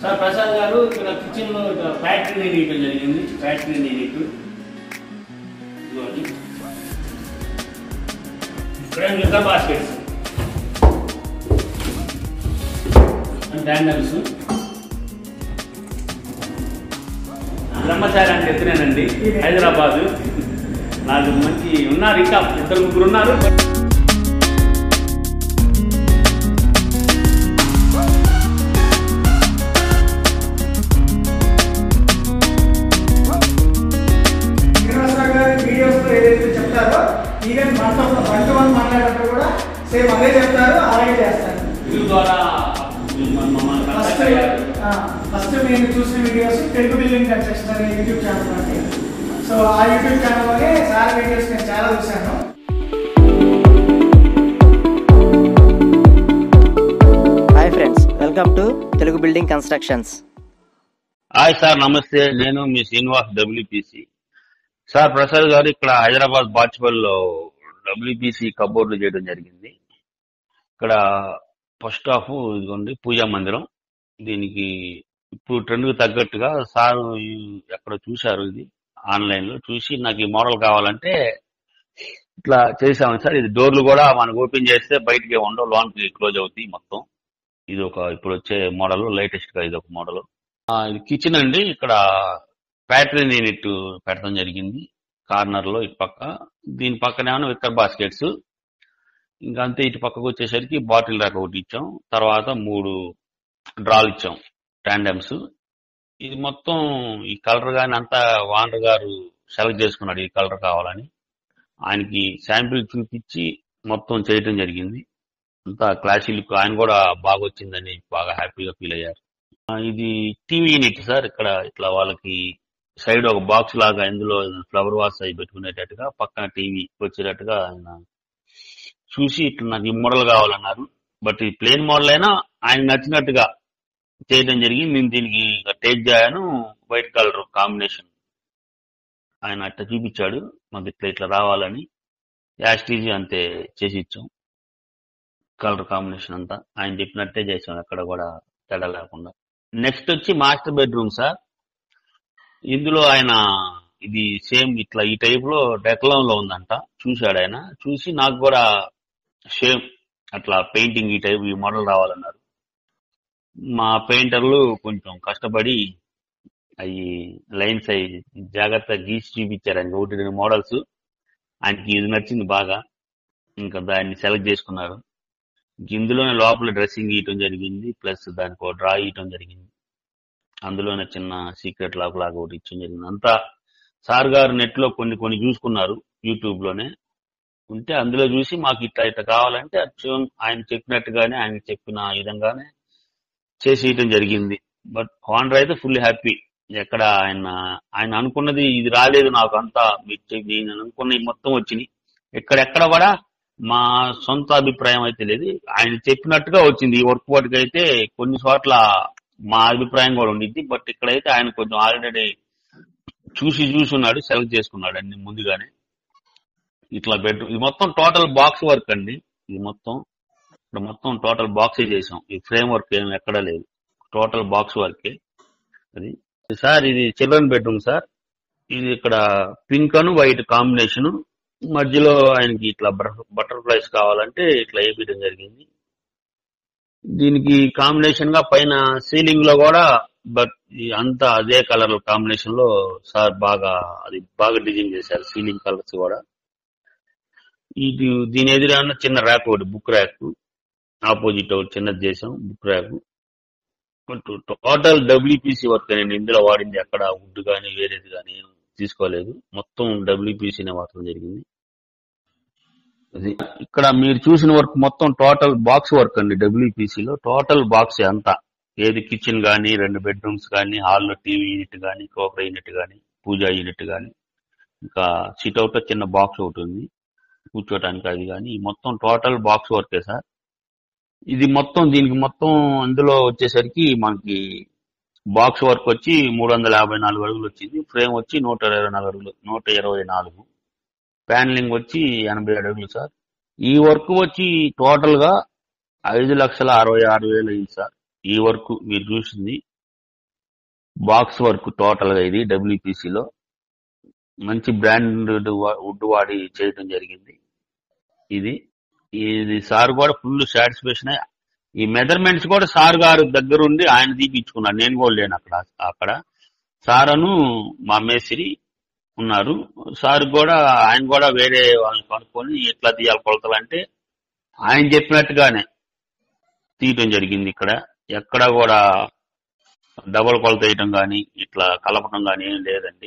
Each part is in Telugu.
సార్ ప్రసాద్ గారు ఇక్కడ కిచెన్ లో ఫ్యాక్టరీ నీయటం జరిగింది ఫ్యాక్టరీ నీట్ ఇక్కడ లిక్కర్ బాస్కెట్స్ డాండల్స్ బ్రహ్మచారి అంటే ఎత్తునేనండి హైదరాబాద్ నాకు మంచి ఉన్నారు ఇంకా ఇద్దరు ముగ్గురు ఉన్నారు శ్రీనివాసరావు గారి వీడియోస్ లో ఏదైతే చెప్తారో ఈవెన్ మనతో వన్ టు వన్ మాట్లాడేటప్పుడు కూడా సేమ్ అదే చెప్తారు అలాగే చేస్తారు వీళ్ళ ద్వారా మమ్మల్ని ఫస్ట్ contact అయ్యారు. ఫస్ట్ నేను చూసిన వీడియోస్ తెలుగు బిల్డింగ్ కన్స్ట్రక్షన్ అనే యూట్యూబ్ ఛానల్ అండి సో ఆ యూట్యూబ్ ఛానల్లోనే సార్ వీడియోస్ నేను చాలా చూశాను hi friends welcome to Telugu building constructions hi sir నమస్తే నేను మీ శ్రీనివాస్ డబ్ల్యూపీసీ సార్ ప్రసాద్ గారు ఇక్కడ హైదరాబాద్ బాచ్పల్లో డబ్ల్యూపీసీ కబోర్డులు చేయడం జరిగింది ఇక్కడ ఫస్ట్ హాఫ్ ఇదిగోండి పూజా మందిరం దీనికి ఇప్పుడు ట్రెండ్ తగ్గట్టుగా సార్ ఈ- ఎక్కడ చూశారు ఇది ఆన్లైన్ లో చూసి నాకు ఈ మోడల్ కావాలంటే ఇట్లా చేసాము సార్ ఇది డోర్లు కూడా మనకు ఓపెన్ చేస్తే బయటికి ఉండవు లోన్కి క్లోజ్ అవుతాయి మొత్తం ఇది ఒక ఇప్పుడు వచ్చే మోడల్ లేటెస్ట్ గా ఇది ఒక మోడల్ ఆ, ఇది కిచెన్ అండి ఇక్కడ ఫ్యాక్టరీ యూనిట్ పెట్టడం జరిగింది కార్నర్ లో ఇటు పక్క దీని పక్కనేమో విక్కర్ బాస్కెట్స్ ఇంకా అంతే ఇటు పక్కకు వచ్చేసరికి బాటిల్ ర్యాక్ ఒకటి ఇచ్చాం తర్వాత మూడు డ్రాలు ఇచ్చాం టాండమ్స్ ఇది మొత్తం ఈ కలర్ గాని అంతా వానర్ గారు సెలెక్ట్ చేసుకున్నాడు ఈ కలర్ కావాలని ఆయనకి శాంపిల్ చూపించి మొత్తం చేయటం జరిగింది అంతా క్లాసీ లుక్ ఆయన కూడా బాగా వచ్చిందని బాగా హ్యాపీగా ఫీల్ అయ్యారు ఆ, ఇది టీవీ యూనిట్ సార్ ఇక్కడ ఇట్లా వాళ్ళకి సైడ్ ఒక బాక్స్ లాగా ఇందులో ఫ్లవర్ వాస్ అవి పెట్టుకునేటట్టుగా పక్కన టీవీ వచ్చేటట్టుగా ఆయన చూసి ఇట్లా నాకు ఈ మోడల్ కావాలన్నారు బట్ ఈ ప్లేన్ మోడల్ అయినా ఆయన నచ్చినట్టుగా చేయడం జరిగింది నేను దీనికి టేక్ చేయను వైట్ కలర్ కాంబినేషన్ ఆయన అట్లా చూపించాడు మాకు ఇట్లా ఇట్లా రావాలని యాస్టీజీ అంతే చేసి ఇచ్చాం కలర్ కాంబినేషన్ అంతా ఆయన చెప్పినట్టే చేసాం ఎక్కడ కూడా తేడా లేకుండా నెక్స్ట్ వచ్చి మాస్టర్ బెడ్రూమ్ సార్ ఇందులో ఆయన ఇది సేమ్ ఇట్లా ఈ టైప్ లో డెక్లాన్ లో ఉందంట చూశాడు ఆయన చూసి నాకు కూడా సేమ్ అట్లా పెయింటింగ్ ఈ టైప్ ఈ మోడల్ రావాలన్నారు మా పెయింటర్లు కొంచెం కష్టపడి అవి లైన్స్ అవి జాగ్రత్తగా గీసి చూపించారు ఆయనకి ఒకటి రెండు మోడల్స్ ఆయనకి ఇది నచ్చింది బాగా ఇంకా దాన్ని సెలెక్ట్ చేసుకున్నారు ఇందులోనే లోపల డ్రెస్సింగ్ ఇయటం జరిగింది ప్లస్ దానికి ఒక డ్రా ఇయటం జరిగింది అందులోనే చిన్న సీక్రెట్ లాక్ లాగా ఒకటి ఇచ్చడం జరిగింది అంతా సార్ గారు నెట్ లో కొన్ని కొన్ని చూసుకున్నారు యూట్యూబ్ లోనే ఉంటే అందులో చూసి మాకు ఇట్లా ఇట్లా కావాలంటే అచ్చం ఆయన చెప్పినట్టుగానే ఆయన చెప్పిన విధంగానే చేసి ఇయటం జరిగింది బట్ ఓనర్ అయితే ఫుల్ హ్యాపీ ఎక్కడ ఆయన ఆయన అనుకున్నది ఇది రాలేదు నాకు అంతా మీరు చెప్పి- నేను అనుకున్న మొత్తం వచ్చినాయి ఎక్కడెక్కడ కూడా మా సొంత అభిప్రాయం అయితే లేదు ఆయన చెప్పినట్టుగా వచ్చింది ఈ వర్క్ వాటికి అయితే కొన్ని చోట్ల మా అభిప్రాయం కూడా ఉండిద్ది బట్ ఇక్కడైతే ఆయన కొంచెం ఆల్రెడీ చూసి చూసి ఉన్నాడు సెలెక్ట్ చేసుకున్నాడు అన్ని ముందుగానే ఇట్లా బెడ్రూమ్ ఇది మొత్తం టోటల్ బాక్స్ వర్క్ అండి ఇది మొత్తం ఇక్కడ మొత్తం టోటల్ బాక్సే చేసాం ఈ ఫ్రేమ్ వర్క్ ఏం ఎక్కడా లేదు టోటల్ బాక్స్ వర్కే అది సార్ ఇది చిల్డ్రన్ బెడ్రూమ్ సార్ ఇది ఇక్కడ పింక్ అను వైట్ కాంబినేషన్ మధ్యలో ఆయనకి ఇట్లా బటర్ఫ్లైస్ కావాలంటే ఇట్లా వేపించడం జరిగింది దీనికి కాంబినేషన్ గా పైన సీలింగ్ లో కూడా బట్ ఈ అంతా అదే కలర్ కాంబినేషన్ లో సార్ బాగా అది బాగా డిజైన్ చేశారు సీలింగ్ కలర్స్ కూడా ఇది దీని ఎదురైన చిన్న ర్యాక్ ఒకటి బుక్ ర్యాక్ ఆపోజిట్ ఒకటి చిన్నది చేసాం book rack total WPC work నేను ఇందులో వాడింది ఎక్కడ వుడ్ కానీ వేరేది కానీ తీసుకోలేదు మొత్తం డబ్ల్యూపీసీనే వాడటం జరిగింది అది ఇక్కడ మీరు చూసిన వర్క్ మొత్తం టోటల్ బాక్స్ వర్క్ అండి WPC లో టోటల్ బాక్స్ అంతా ఏది కిచెన్ కానీ రెండు బెడ్రూమ్స్ కానీ హాల్లో టీవీ యూనిట్ కానీ కోపర్ యూనిట్ కానీ పూజా యూనిట్ కానీ ఇంకా సిట్అవుట్ చిన్న బాక్స్ ఒకటి ఉంది కూర్చోటానికి అది కానీ ఈ మొత్తం టోటల్ బాక్స్ వర్కే సార్ ఇది మొత్తం దీనికి మొత్తం అందులో వచ్చేసరికి మనకి బాక్స్ వర్క్ వచ్చి మూడు వందల యాభై నాలుగు అడుగులు వచ్చింది ఫ్రేమ్ వచ్చి నూట ఇరవై నాలుగు అడుగులు నూట ఇరవై నాలుగు ప్యానలింగ్ వచ్చి ఎనభై ఏడు అడుగులు సార్ ఈ వర్క్ వచ్చి టోటల్ గా ఐదు లక్షల అరవై ఆరు వేలు అయింది సార్ ఈ వర్క్ మీరు చూసింది బాక్స్ వర్క్ టోటల్ గా ఇది WPC లో మంచి బ్రాండ్ వుడ్ వాడి చేయడం జరిగింది ఇది ఇది సార్ కూడా ఫుల్ సాటిస్ఫాక్షన్ ఈ మెజర్మెంట్స్ కూడా సార్ గారు దగ్గరుండి ఆయన తీపించుకున్నారు నేను కూడా లేను అక్కడ అక్కడ సార్ అను మా మేస్త్రి ఉన్నారు సార్ కూడా ఆయన కూడా వేరే వాళ్ళని కనుక్కొని ఎట్లా తీయాలి కొలతలు అంటే ఆయన చెప్పినట్టుగానే తీయటం జరిగింది ఇక్కడ ఎక్కడ కూడా డబల్ కొలత వేయటం కానీ ఇట్లా కలపటం కానీ ఏం లేదండి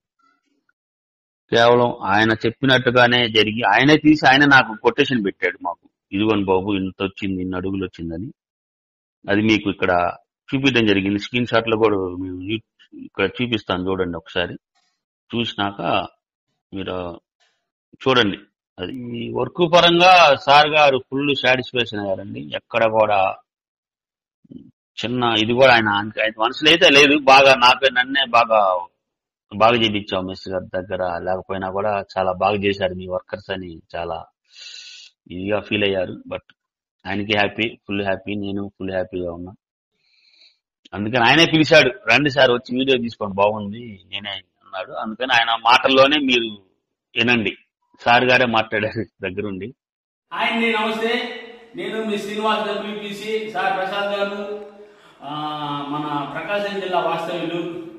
కేవలం ఆయన చెప్పినట్టుగానే జరిగి ఆయనే తీసి ఆయన నాకు కొటేషన్ పెట్టాడు మాకు ఇదిగోని బాబు ఇంత వచ్చింది ఇన్ని అడుగులు వచ్చిందని అది మీకు ఇక్కడ చూపించడం జరిగింది స్క్రీన్ షాట్ లో కూడా మేము యూ- ఇక్కడ చూపిస్తాను చూడండి ఒకసారి చూసినాక మీరు చూడండి అది ఈ వర్క్ పరంగా సార్ గారు ఫుల్ సాటిస్ఫాక్షన్ అయ్యారండి ఎక్కడ కూడా చిన్న ఇది కూడా ఆయన ఆయన మనసులో అయితే లేదు బాగా నాపై నన్నే బాగా బాగా చేపించాం మిస్ గారి దగ్గర లేకపోయినా కూడా చాలా బాగా చేశారు మీ వర్కర్స్ అని చాలా ఇదిగా ఫీల్ అయ్యారు బట్ ఆయనకి హ్యాపీ ఫుల్ హ్యాపీ నేను ఫుల్ హ్యాపీగా ఉన్నా అందుకని ఆయనే పిలిచాడు రండి సార్ వచ్చి వీడియో తీసుకోండి బాగుంది నేనే అన్నాడు అందుకని ఆయన మాటల్లోనే మీరు వినండి సార్ గారే మాట్లాడారు దగ్గరుండి హాయ్ అండి నమస్తే నేను మీ శ్రీనివాస్ డబ్ల్యూపీసీ సార్ ప్రసాద్ గారు ఆ, మన ప్రకాశం జిల్లా వాస్తవ్యులు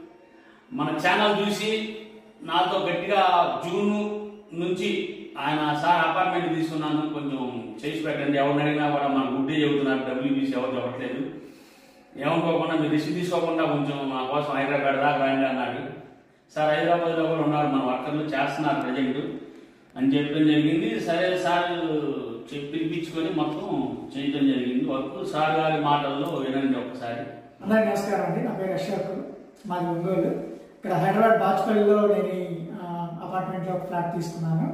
మన ఛానల్ చూసి నాతో గట్టిగా జూన్ నుంచి ఆయన సార్ అపార్ట్మెంట్ తీసుకున్నాను కొంచెం చేసి పెట్టండి ఎవరిని అడిగినా కూడా మన గుడ్డే చెబుతున్నారు డబ్ల్యూబీసీ ఎవరు చెప్పట్లేదు ఏమనుకోకుండా మీరు రిస్క్ తీసుకోకుండా కొంచెం మా కోసం హైదరాబాద్ దాకా రండి అన్నాడు సార్ హైదరాబాద్లో కూడా ఉన్నారు మన వర్కర్లు చేస్తున్నారు ప్రజెంట్ అని చెప్పడం జరిగింది సరే సార్ చెప్పి పిలిపించుకొని మొత్తం చేయడం జరిగింది వర్క్ సార్ గారి మాటల్లో వినండి ఒకసారి అందరికీ నమస్కారం అండి నా పేరు అశోక్ మాది ఒంగోలు ఇక్కడ హైదరాబాద్ బాచ్పల్లిలో నేను ఈ, ఆ, అపార్ట్మెంట్లో ఒక ఫ్లాట్ తీసుకున్నాను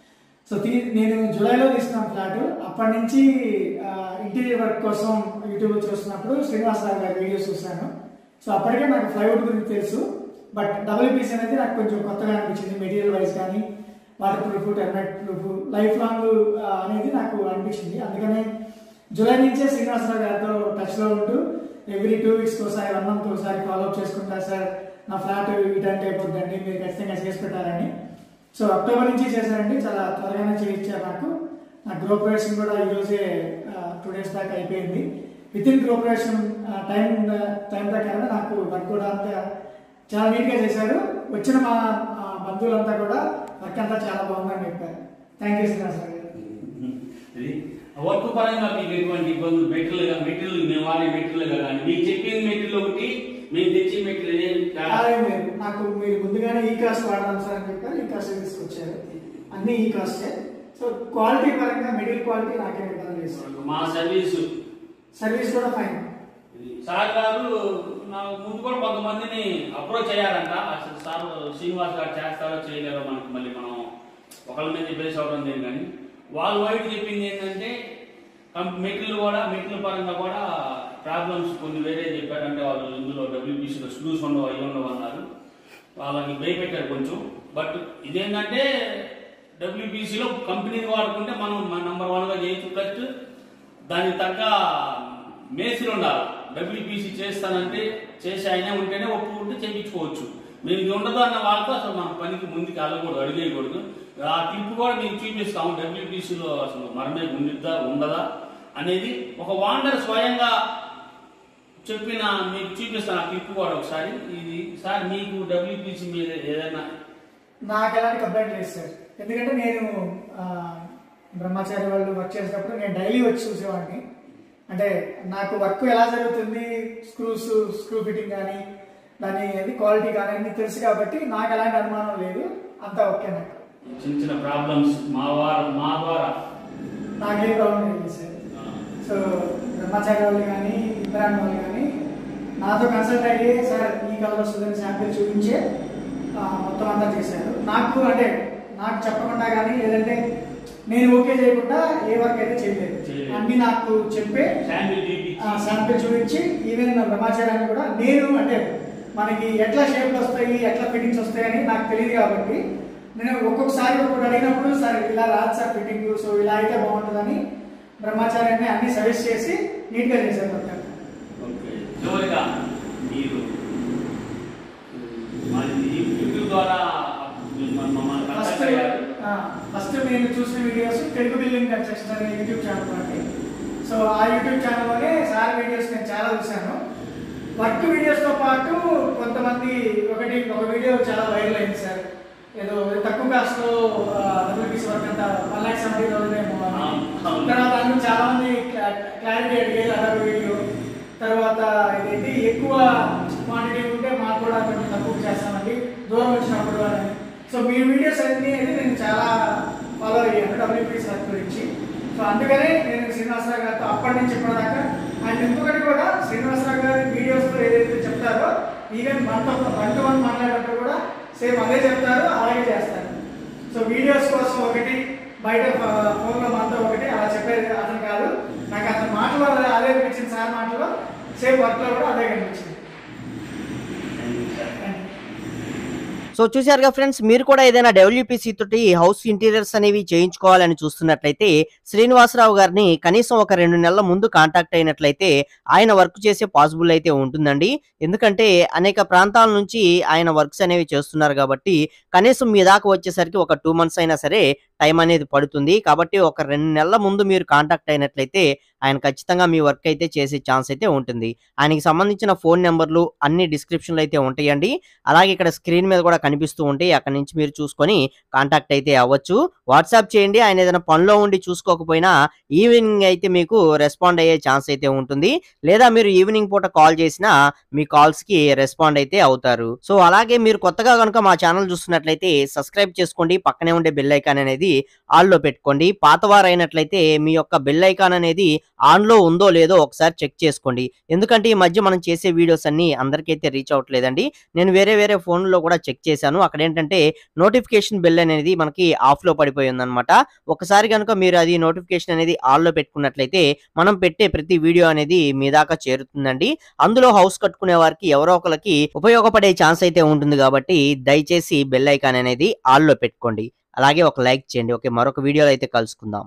సో తీ నేను జూలైలో తీసుకున్న ఫ్లాట్ అప్పటి నుంచి ఆ, ఇంటీరియర్ వర్క్ కోసం యూట్యూబ్ చూస్తున్నప్పుడు శ్రీనివాసరావు గారి వీడియోస్ చూశాను సో అప్పటికే నాకు ఫ్లైవుడ్ గురించి తెలుసు బట్ డబ్ల్యూపీసీ అనేది నాకు కొంచెం కొత్తగా అనిపించింది మెటీరియల్ వైజ్ కానీ waterproof termite proof lifelong అనేది నాకు అనిపించింది అందుకనే జూలై నుంచే శ్రీనివాసరావు గారితో టచ్ లో ఉంటూ ఎవ్రీ టూ వీక్స్ ఒకసారి వన్ మంత్ ఒకసారి ఫాలో అప్ చేసుకుంటా సార్ నా ఫ్లాట్ రిటర్న్ అయిపోద్దండి మీరు ఖచ్చితంగా చేసి పెట్టారని సో అక్టోబర్ నుంచి చేశారండి చాలా త్వరగానే చేయించారు నాకు నా గ్రోపరేషన్ కూడా ఈ రోజే టూ డేస్ దాకా అయిపోయింది విత్ ఇన్ గ్రోపరేషన్ టైం టైం ప్రకారం నాకు వర్క్ కూడా అంతా చాలా నీట్ గా చేశారు వచ్చిన మా ఆ, బంధువులంతా కూడా వర్క్ అంతా చాలా బాగుందని చెప్పారు థ్యాంక్ యూ శ్రీనివాసరావు గారు ఇది వర్క్ పరంగా మీకు ఎటువంటి ఇబ్బందులు మెటీరియల్ మెటీరియల్ మేము వాడే మెటీరియల్ కానీ మీకు చెప్పిన మెటీరియల్ ఒకటి మేము తెచ్చే మెటీరియల్ ఏం తేడా? అదేం లేదు నాకు మీరు ముందుగానే ఈ కాస్ట్ వాడదాం సార్ అని చెప్పారు ఈ కాస్ట్ తీసుకొచ్చారు అన్ని ఈ కాస్టే సో క్వాలిటీ పరంగా మిడిల్ క్వాలిటీ నాకేం ఇబ్బంది లేదు సార్ మా సర్వీసు సర్వీస్ కూడా ఫైన్ సార్ గారు నాకు ముందు కూడా కొంతమందిని అప్రోచ్ అయ్యారంట అసలు సార్ శ్రీనివాస్ గారు చేస్తారో చేయలేరో మనకి మళ్ళీ మనం ఒకళ్ళ మీద బేస్ అవడం లేదు కానీ వాళ్ళు వైట్ చెప్పింది ఏంటంటే మెటీరియల్ కూడా మెటీరియల్ పరంగా కూడా ప్రాబ్లమ్స్ కొన్ని వేరే చెప్పారంటే వాళ్ళు ఇందులో డబ్ల్యూపీసీలో స్క్రూస్ ఉండవు అవి ఉండవు అన్నారు వాళ్ళని భయపెట్టారు కొంచెం బట్ ఇదేంటంటే డబ్ల్యూపీసీలో కంపెనీని వాడుకుంటే మనం నంబర్ వన్గా చేయొచ్చు ప్లస్ దానికి తగ్గ మేస్త్రి ఉండాలి డబ్ల్యూపీసీ చేస్తానంటే చేసి ఆయనే ఉంటేనే ఒప్పుకుంటే చేయించుకోవచ్చు మేము ఇది ఉండదు అన్న వాళ్ళతో అసలు మన పనికి ముందుకు వెళ్ళకూడదు అడిగేయకూడదు ఆ క్లిప్ కూడా మేము చూపిస్తాము డబ్ల్యూపీసీలో అసలు మరమే ఉండిద్దా ఉండదా అనేది ఒక వాండర్ స్వయంగా చెప్పిన మీకు చూపిస్తాను ఆ క్లిప్ కూడా ఒకసారి ఇది సార్ మీకు డబ్ల్యూపీసీ మీద ఏదైనా నాకు ఎలాంటి కంప్లైంట్ లేదు సార్ ఎందుకంటే నేను ఆ, బ్రహ్మచారి వాళ్ళు వర్క్ చేసేటప్పుడు నేను డైలీ వచ్చి చూసేవాడిని అంటే నాకు వర్క్ ఎలా జరుగుతుంది స్క్రూస్ స్క్రూ ఫిట్టింగ్ కానీ దాని అది క్వాలిటీ కానీ అన్ని తెలుసు కాబట్టి నాకు ఎలాంటి అనుమానం లేదు అంతా ఓకే నాకు చిన్న చిన్న ప్రాబ్లమ్స్ మా వారు మా ద్వారా నాకేం ప్రాబ్లం లేదు సార్ సో బ్రహ్మచారి వాళ్ళు కానీ ఇబ్రాన్ వాళ్ళు కానీ నాతో కన్సల్ట్ అయ్యి సార్ ఈ కలర్ వస్తుందని శాంపిల్ చూపించే ఆ, మొత్తం అంతా చేశారు నాకు అంటే నాకు చెప్పకుండా కానీ లేదంటే నేను ఓకే చేయకుండా ఏ వర్క్ అయితే చేయలేదు చేయలేదు. అన్ని నాకు చెప్పే శాంపిల్ చూపించి శాంపిల్ చూపించి ఈవెన్ బ్రహ్మచారాన్ని కూడా నేను అంటే మనకి ఎట్లా షేప్లు వస్తాయి ఎట్లా ఫిట్టింగ్స్ వస్తాయి అని నాకు తెలియదు కాబట్టి నేను ఒక్కొక్కసారి ఒక్కొక్కటి అడిగినప్పుడు సార్ ఇలా రాదు సార్ ఫిట్టింగ్ సో ఇలా అయితే బాగుంటుందని బ్రహ్మచార్యాన్ని అన్ని సజెస్ట్ చేసి నీట్గా చేశారు మొత్తం ఓకే చివరిగా మీరు యూట్యూబ్ ద్వారా మన- మమ్మల్ని ఫస్ట్ contact అయ్యారు. ఫస్ట్ నేను చూసిన వీడియోస్ తెలుగు బిల్డింగ్ కన్స్ట్రక్షన్ అనే యూట్యూబ్ ఛానల్ అండి సో ఆ యూట్యూబ్ ఛానల్లోనే సార్ వీడియోస్ నేను చాలా చూశాను వర్క్ వీడియోస్తో పాటు కొంతమంది ఒకటి ఒక వీడియో చాలా వైరల్ అయింది సార్ ఏదో తక్కువ కాస్ట్లో డబ్ల్యూపీసీ వర్క్ అంతా వన్ ల్యాక్ సెవెంటీ థౌసండ్ ఏమో అని. అవును, అవును. తర్వాత అందులో చాలా మంది క్లారిటీ అడిగారు అదర్ వీడియో తర్వాత ఇదేంటి ఎక్కువ క్వాంటిటీ ఉంటే మాకు కూడా కొంచెం తక్కువ చేస్తామండి దూరం వచ్చినప్పుడు అని సో మీ వీడియోస్ అన్ని అయితే నేను చాలా ఫాలో అయ్యాను డబ్ల్యూపీఎస్ వర్క్ గురించి సో అందుకనే నేను శ్రీనివాసరావు గారితో అప్పటి నుంచి ఇప్పటిదాకా అండ్ ఇంకొకటి కూడా శ్రీనివాసరావు గారి వీడియోస్లో ఏదైతే చెప్తారో ఈవెన్ మనతో వన్ టు వన్ మాట్లాడేటప్పుడు కూడా సేమ్ అదే చెప్తారు అలాగే చేస్తారు సో వీడియోస్ కోసం ఒకటి బయట ఫ- ఫోన్లో మనతో ఒకటి అలా చెప్పేది అతను కాదు నాకు అతని మాటలో అదే అదే అనిపించింది సార్ మాటలో సేమ్ వర్క్లో కూడా అదే కనిపించింది సో చూశారుగా ఫ్రెండ్స్ మీరు కూడా ఏదైనా డబ్ల్యూపీసీ తోటి హౌస్ ఇంటీరియర్స్ అనేవి చేయించుకోవాలని చూస్తున్నట్లయితే శ్రీనివాసరావు గారిని కనీసం ఒక రెండు నెలల ముందు కాంటాక్ట్ అయినట్లయితే ఆయన వర్క్ చేసే పాసిబుల్ అయితే ఉంటుందండి ఎందుకంటే అనేక ప్రాంతాల నుంచి ఆయన వర్క్స్ అనేవి చేస్తున్నారు కాబట్టి కనీసం మీ దాకా వచ్చేసరికి ఒక టూ మంత్స్ అయినా సరే టైం అనేది పడుతుంది కాబట్టి ఒక రెండు నెలల ముందు మీరు కాంటాక్ట్ అయినట్లయితే ఆయన ఖచ్చితంగా మీ వర్క్ అయితే చేసే ఛాన్స్ అయితే ఉంటుంది ఆయనకి సంబంధించిన ఫోన్ నెంబర్లు అన్ని డిస్క్రిప్షన్లో అయితే ఉంటాయండి అలాగే ఇక్కడ స్క్రీన్ మీద కూడా కనిపిస్తూ ఉంటాయి అక్కడ నుంచి మీరు చూసుకొని కాంటాక్ట్ అయితే అవ్వచ్చు వాట్సాప్ చేయండి ఆయన ఏదైనా పనిలో ఉండి చూసుకోకపోయినా ఈవినింగ్ అయితే మీకు రెస్పాండ్ అయ్యే ఛాన్స్ అయితే ఉంటుంది లేదా మీరు ఈవినింగ్ పూట కాల్ చేసినా మీ కాల్స్ కి రెస్పాండ్ అయితే అవుతారు సో అలాగే మీరు కొత్తగా కనుక మా ఛానల్ చూస్తున్నట్లయితే సబ్స్క్రైబ్ చేసుకోండి పక్కనే ఉండే బెల్ ఐకాన్ అనేది ఆన్ లో పెట్టుకోండి పాతవారు అయినట్లయితే మీ యొక్క బెల్ ఐకాన్ అనేది ఆన్ లో ఉందో లేదో ఒకసారి చెక్ చేసుకోండి ఎందుకంటే ఈ మధ్య మనం చేసే వీడియోస్ అన్ని అందరికైతే రీచ్ అవ్వట్లేదండి నేను వేరే వేరే phone లో కూడా చెక్ చేశాను అక్కడ ఏంటంటే నోటిఫికేషన్ బెల్ అనేది మనకి ఆఫ్ లో పడిపోయి ఉందన్నమాట ఒకసారి కనుక మీరు అది నోటిఫికేషన్ అనేది ఆన్ లో పెట్టుకున్నట్లయితే మనం పెట్టే ప్రతి వీడియో అనేది మీ దాకా చేరుతుందండి అందులో హౌస్ కట్టుకునే వారికి ఎవరో ఒకరికి ఉపయోగపడే ఛాన్స్ అయితే ఉంటుంది కాబట్టి దయచేసి బెల్ ఐకాన్ అనేది ఆన్ లో పెట్టుకోండి అలాగే ఒక లైక్ చేయండి ఓకే మరొక వీడియోలో అయితే కలుసుకుందాం